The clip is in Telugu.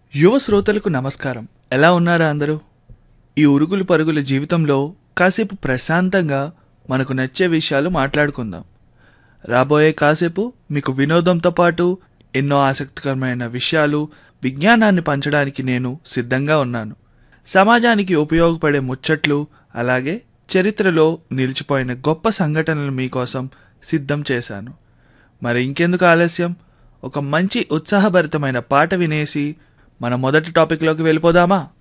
యువ శ్రోతలకు నమస్కారం ఎలా ఉన్నారా అందరూ ఈ ఉరుగులు పరుగుల జీవితంలో కాసేపు ప్రశాంతంగా మనకు నచ్చే విషయాలు మాట్లాడుకుందాం రాబోయే కాసేపు మీకు వినోదంతో పాటు ఎన్నో ఆసక్తికరమైన విషయాలు విజ్ఞానాన్ని పంచడానికి నేను సిద్ధంగా ఉన్నాను సమాజానికి ఉపయోగపడే ముచ్చట్లు అలాగే చరిత్రలో నిలిచిపోయిన గొప్ప సంఘటనలు మీకోసం సిద్ధం చేశాను మరి ఇంకెందుకు ఆలస్యం ఒక మంచి ఉత్సాహభరితమైన పాట వినేసి మన మొదటి టాపిక్లోకి వెళ్ళిపోదామా